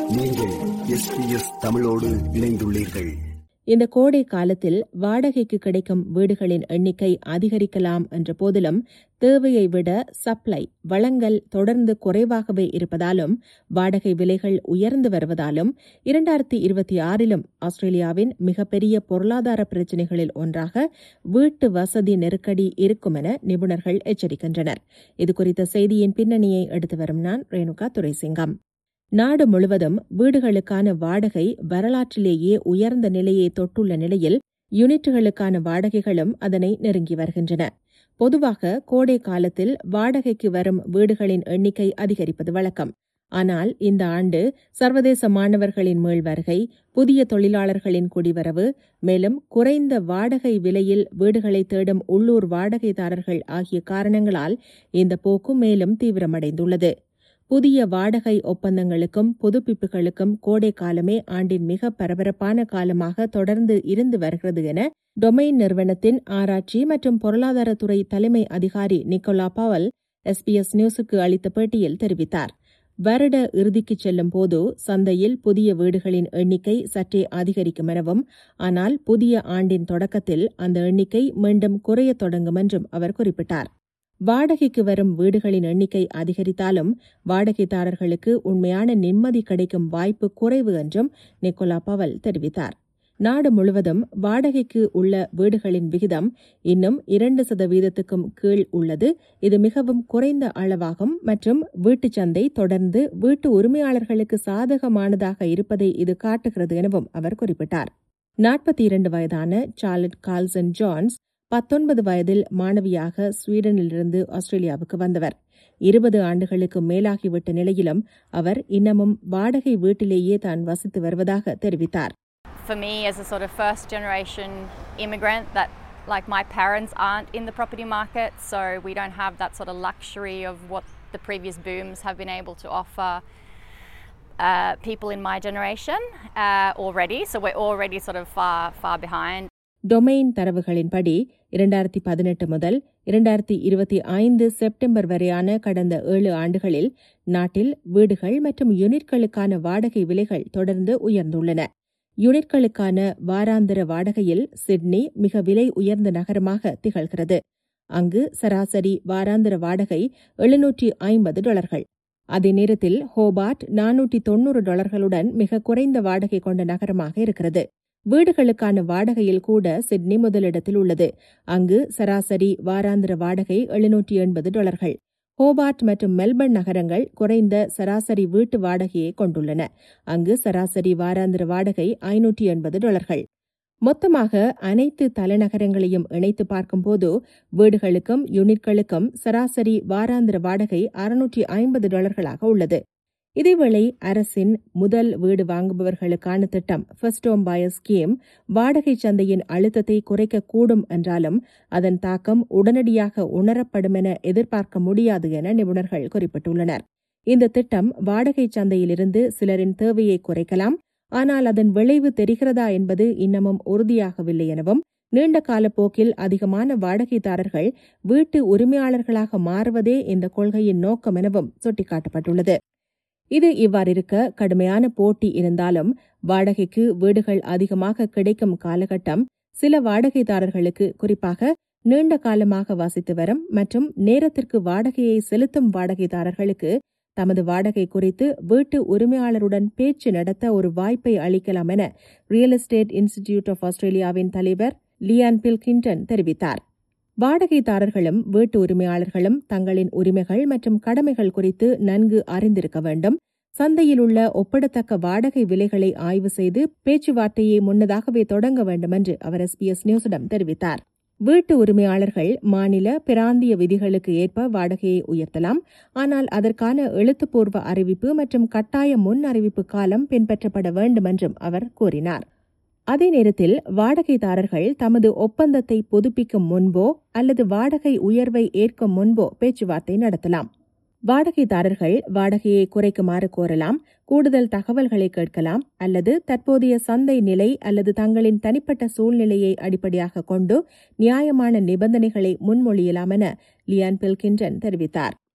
நீங்கள் எஸ்பிஎஸ் தமிழோடு இணைந்துள்ளீர்கள் இந்த கோடை காலத்தில் வாடகைக்கு கிடைக்கும் வீடுகளின் எண்ணிக்கை அதிகரிக்கலாம் என்ற போதிலும் தேவையை விட சப்ளை வளங்கள் தொடர்ந்து குறைவாகவே இருப்பதாலும் வாடகை விலைகள் உயர்ந்து வருவதாலும் இரண்டாயிரத்தி இருபத்தி ஆறிலும் ஆஸ்திரேலியாவின் மிகப்பெரிய பொருளாதார பிரச்சினைகளில் ஒன்றாக வீட்டு வசதி நெருக்கடி இருக்கும் என நிபுணர்கள் எச்சரிக்கின்றனர் இதுகுறித்த செய்தியின் பின்னணியை எடுத்து வரும் நான் ரேணுகா துரைசிங்கம் நாடு முழுவதும் வீடுகளுக்கான வாடகை வரலாற்றிலேயே உயர்ந்த நிலையை தொட்டுள்ள நிலையில் யூனிட்டுகளுக்கான வாடகைகளும் அதனை நெருங்கி வருகின்றன பொதுவாக கோடை காலத்தில் வாடகைக்கு வரும் வீடுகளின் எண்ணிக்கை அதிகரிப்பது வழக்கம் ஆனால் இந்த ஆண்டு சர்வதேச மாணவர்களின் மீள் வருகை புதிய தொழிலாளர்களின் குடிவரவு மேலும் குறைந்த வாடகை விலையில் வீடுகளை தேடும் உள்ளூர் வாடகைதாரர்கள் ஆகிய காரணங்களால் இந்த போக்கு மேலும் தீவிரமடைந்துள்ளது புதிய வாடகை ஒப்பந்தங்களுக்கும் புதுப்பிப்புகளுக்கும் கோடை காலமே ஆண்டின் மிக பரபரப்பான காலமாக தொடர்ந்து இருந்து வருகிறது என டொமைன் நிறுவனத்தின் ஆராய்ச்சி மற்றும் பொருளாதாரத்துறை தலைமை அதிகாரி நிக்கோலா பவல் எஸ்பிஎஸ் நியூஸுக்கு அளித்த பேட்டியில் தெரிவித்தார் வருட இறுதிக்கு செல்லும் போது சந்தையில் புதிய வீடுகளின் எண்ணிக்கை சற்றே அதிகரிக்கும் எனவும் ஆனால் புதிய ஆண்டின் தொடக்கத்தில் அந்த எண்ணிக்கை மீண்டும் குறையத் தொடங்கும் என்றும் அவர் குறிப்பிட்டார் வாடகைக்கு வரும் வீடுகளின் எண்ணிக்கை அதிகரித்தாலும் வாடகைதாரர்களுக்கு உண்மையான நிம்மதி கிடைக்கும் வாய்ப்பு குறைவு என்றும் நிக்கோலா பவல் தெரிவித்தார் நாடு முழுவதும் வாடகைக்கு உள்ள வீடுகளின் விகிதம் இன்னும் இரண்டு சதவீதத்துக்கும் கீழ் உள்ளது இது மிகவும் குறைந்த அளவாகும் மற்றும் வீட்டுச் சந்தை தொடர்ந்து வீட்டு உரிமையாளர்களுக்கு சாதகமானதாக இருப்பதை இது காட்டுகிறது எனவும் அவர் குறிப்பிட்டார் நாற்பத்தி இரண்டு வயதான சார்லட் கால்சன் ஜான்ஸ் பத்தொன்பது வயதில் மாணவியாக ஸ்வீடனிலிருந்து ஆஸ்திரேலியாவுக்கு வந்தவர் இருபது ஆண்டுகளுக்கு மேலாகிவிட்ட நிலையிலும் அவர் இன்னமும் வாடகை வீட்டிலேயே தான் வசித்து வருவதாக தெரிவித்தார் For me, as a sort of first generation immigrant, that like my parents aren't in the property market, so we don't have that sort of luxury of what the previous booms have been able to offer uh, people in my generation uh, already. So we're already sort of far, far behind. Domain தரவுகளின்படி இரண்டாயிரத்தி பதினெட்டு முதல் இரண்டாயிரத்தி இருபத்தி ஐந்து September வரையான கடந்த ஏழு ஆண்டுகளில் நாட்டில் வீடுகள் மற்றும் யூனிட்களுக்கான வாடகை விலைகள் தொடர்ந்து உயர்ந்துள்ளன யூனிட்களுக்கான வாராந்திர வாடகையில் சிட்னி மிக விலை உயர்ந்த நகரமாக திகழ்கிறது அங்கு சராசரி வாராந்திர வாடகை எழுநூற்றி ஐம்பது டாலர்கள் அதே நேரத்தில் ஹோபார்ட் நானூற்றி தொன்னூறு டாலர்களுடன் மிக குறைந்த வாடகை கொண்ட நகரமாக இருக்கிறது வீடுகளுக்கான வாடகையில் கூட சிட்னி முதலிடத்தில் உள்ளது அங்கு சராசரி வாராந்திர வாடகை எழுநூற்றி எண்பது டாலர்கள் ஹோபார்ட் மற்றும் மெல்பர்ன் நகரங்கள் குறைந்த சராசரி வீட்டு வாடகையை கொண்டுள்ளன அங்கு சராசரி வாராந்திர வாடகை ஐநூற்றி எண்பது டாலர்கள் மொத்தமாக அனைத்து தலைநகரங்களையும் இணைத்து பார்க்கும்போது வீடுகளுக்கும் யூனிட்களுக்கும் சராசரி வாராந்திர வாடகை அறுநூற்றி ஐம்பது டாலர்களாக உள்ளது இதேவேளை அரசின் முதல் வீடு வாங்குபவர்களுக்கான திட்டம் ஃபர்ஸ்ட் ஹோம் பயர் ஸ்கீம் வாடகை சந்தையின் அழுத்தத்தை குறைக்கக்கூடும் என்றாலும் அதன் தாக்கம் உடனடியாக உணரப்படும் என எதிர்பார்க்க முடியாது என நிபுணர்கள் குறிப்பிட்டுள்ளனர் இந்த திட்டம் வாடகை சந்தையிலிருந்து சிலரின் தேவையை குறைக்கலாம் ஆனால் அதன் விளைவு தெரிகிறதா என்பது இன்னமும் உறுதியாகவில்லை எனவும் நீண்ட கால போக்கில் அதிகமான வாடகைதாரர்கள் வீட்டு உரிமையாளர்களாக மாறுவதே இந்த கொள்கையின் நோக்கம் எனவும் சுட்டிக்காட்டப்பட்டுள்ளது இது இவ்வாறிருக்க கடுமையான போட்டி இருந்தாலும் வாடகைக்கு வீடுகள் அதிகமாக கிடைக்கும் காலகட்டம் சில வாடகைதாரர்களுக்கு குறிப்பாக நீண்ட காலமாக வசித்து வரும் மற்றும் நேரத்திற்கு வாடகையை செலுத்தும் வாடகைதாரர்களுக்கு தமது வாடகை குறித்து வீட்டு உரிமையாளருடன் பேச்சு நடத்த ஒரு வாய்ப்பை அளிக்கலாம் என ரியல் எஸ்டேட் இன்ஸ்டிடியூட் ஆஃப் ஆஸ்திரேலியாவின் தலைவர் லியான் பில்கின்டன் தெரிவித்தார் வாடகைதாரர்களும் வீட்டு உரிமையாளர்களும் தங்களின் உரிமைகள் மற்றும் கடமைகள் குறித்து நன்கு அறிந்திருக்க வேண்டும் சந்தையில் உள்ள ஒப்பிடத்தக்க வாடகை விலைகளை ஆய்வு செய்து பேச்சுவார்த்தையை முன்னதாகவே தொடங்க வேண்டும் என்று அவர் எஸ்பிஎஸ் நியூஸிடம் தெரிவித்தார் வீட்டு உரிமையாளர்கள் மாநில பிராந்திய விதிகளுக்கு ஏற்ப வாடகையை உயர்த்தலாம் ஆனால் அதற்கான எழுத்துப்பூர்வ அறிவிப்பு மற்றும் கட்டாய முன் அறிவிப்பு காலம் பின்பற்றப்பட வேண்டும் என்றும் அவர் கூறினார் அதே நேரத்தில் வாடகைதாரர்கள் தமது ஒப்பந்தத்தை புதுப்பிக்கும் முன்போ அல்லது வாடகை உயர்வை ஏற்கும் முன்போ பேச்சுவார்த்தை நடத்தலாம் வாடகைதாரர்கள் வாடகையை குறைக்குமாறு கோரலாம் கூடுதல் தகவல்களை கேட்கலாம் அல்லது தற்போதைய சந்தை நிலை அல்லது தங்களின் தனிப்பட்ட சூழ்நிலையை அடிப்படையாக கொண்டு நியாயமான நிபந்தனைகளை முன்மொழியலாம் என லியான் பில்கின்டன் தெரிவித்தார்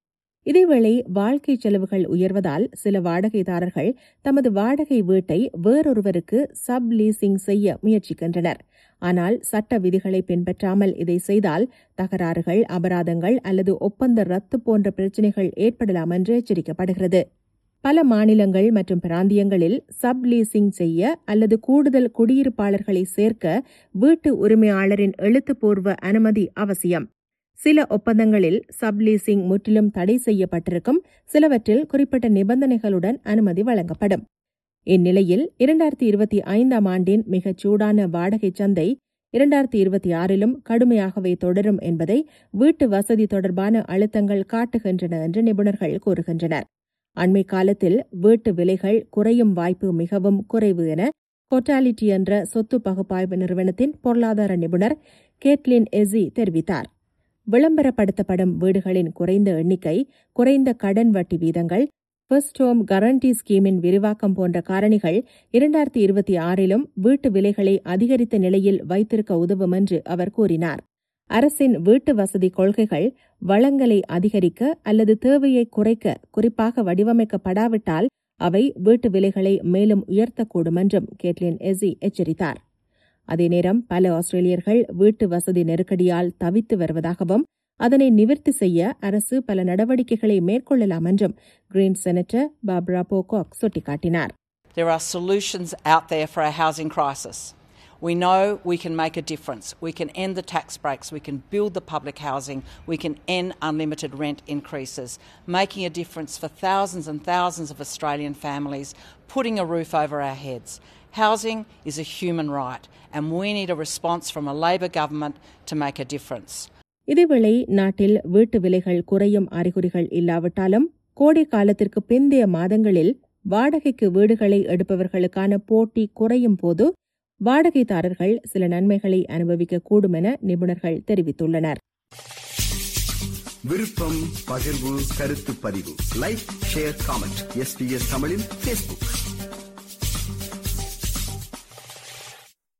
இதேவேளை வாழ்க்கை செலவுகள் உயர்வதால் சில வாடகைதாரர்கள் தமது வாடகை வீட்டை வேறொருவருக்கு சப் லீசிங் செய்ய முயற்சிக்கின்றனர் ஆனால் சட்ட விதிகளை பின்பற்றாமல் இதை செய்தால் தகராறுகள் அபராதங்கள் அல்லது ஒப்பந்த ரத்து போன்ற பிரச்சினைகள் ஏற்படலாம் என்று எச்சரிக்கப்படுகிறது பல மாநிலங்கள் மற்றும் பிராந்தியங்களில் சப் லீசிங் செய்ய அல்லது கூடுதல் குடியிருப்பாளர்களை சேர்க்க வீட்டு உரிமையாளரின் எழுத்துப்பூர்வ அனுமதி அவசியம் சில ஒப்பந்தங்களில் சப்லீசிங் முற்றிலும் தடை செய்யப்பட்டிருக்கும் சிலவற்றில் குறிப்பிட்ட நிபந்தனைகளுடன் அனுமதி வழங்கப்படும் இந்நிலையில் இரண்டாயிரத்தி இருபத்தி ஐந்தாம் ஆண்டின் மிகச் சூடான வாடகை சந்தை இரண்டாயிரத்தி இருபத்தி ஆறிலும் கடுமையாகவே தொடரும் என்பதை வீட்டு வசதி தொடர்பான அழுத்தங்கள் காட்டுகின்றன என்று நிபுணர்கள் கூறுகின்றனர் அண்மை காலத்தில் வீட்டு விலைகள் குறையும் வாய்ப்பு மிகவும் குறைவு என கொட்டாலிட்டி என்ற சொத்து பகுப்பாய்வு நிறுவனத்தின் பொருளாதார நிபுணர் கேட்லின் எஸி தெரிவித்தார் விளம்பரப்படுத்தப்படும் வீடுகளின் குறைந்த எண்ணிக்கை குறைந்த கடன் வட்டி வீதங்கள் ஃபர்ஸ்ட் ஹோம் கரண்டி ஸ்கீமின் விரிவாக்கம் போன்ற காரணிகள் இரண்டாயிரத்தி இருபத்தி ஆறிலும் வீட்டு விலைகளை அதிகரித்த நிலையில் வைத்திருக்க உதவும் என்று அவர் கூறினார் அரசின் வீட்டு வசதி கொள்கைகள் வளங்களை அதிகரிக்க அல்லது தேவையை குறைக்க குறிப்பாக வடிவமைக்கப்படாவிட்டால் அவை வீட்டு விலைகளை மேலும் உயர்த்தக்கூடும் என்றும் கேட்லின் எஸி எச்சரித்தார் அதே நேரம் பல ஆஸ்திரேலியர்கள் வீட்டு வசதி நெருக்கடியால் தவித்து வருவதாகவும் அதனை நிவர்த்தி செய்ய அரசு பல நடவடிக்கைகளை மேற்கொள்ளலாம் என்றும் கிரீன் செனட்டர் பாப்ரா போகாக் சுட்டிக்காட்டினார் There are solutions out there for our housing crisis. We know we can make a difference. We can end the tax breaks. We can build the public housing. We can end unlimited rent increases, making a difference for thousands and thousands of Australian families, putting a roof over our heads. Housing is a human right, and we need a response from a Labor government to make a difference. இதேவேளை நாட்டில் வீட்டு விலைகள் குறையும் அறிகுறிகள் இல்லாவிட்டாலும் கோடை காலத்திற்கு பிந்தைய மாதங்களில் வாடகைக்கு வீடுகளை எடுப்பவர்களுக்கான போட்டி குறையும் போது வாடகைதாரர்கள் சில நன்மைகளை அனுபவிக்கக்கூடும் என நிபுணர்கள் தெரிவித்துள்ளனர் விருப்பம் பகிர்வு கருத்து பதிவு லைக் ஷேர் காமெண்ட் எஸ்பிஎஸ் தமிழின் பேஸ்புக்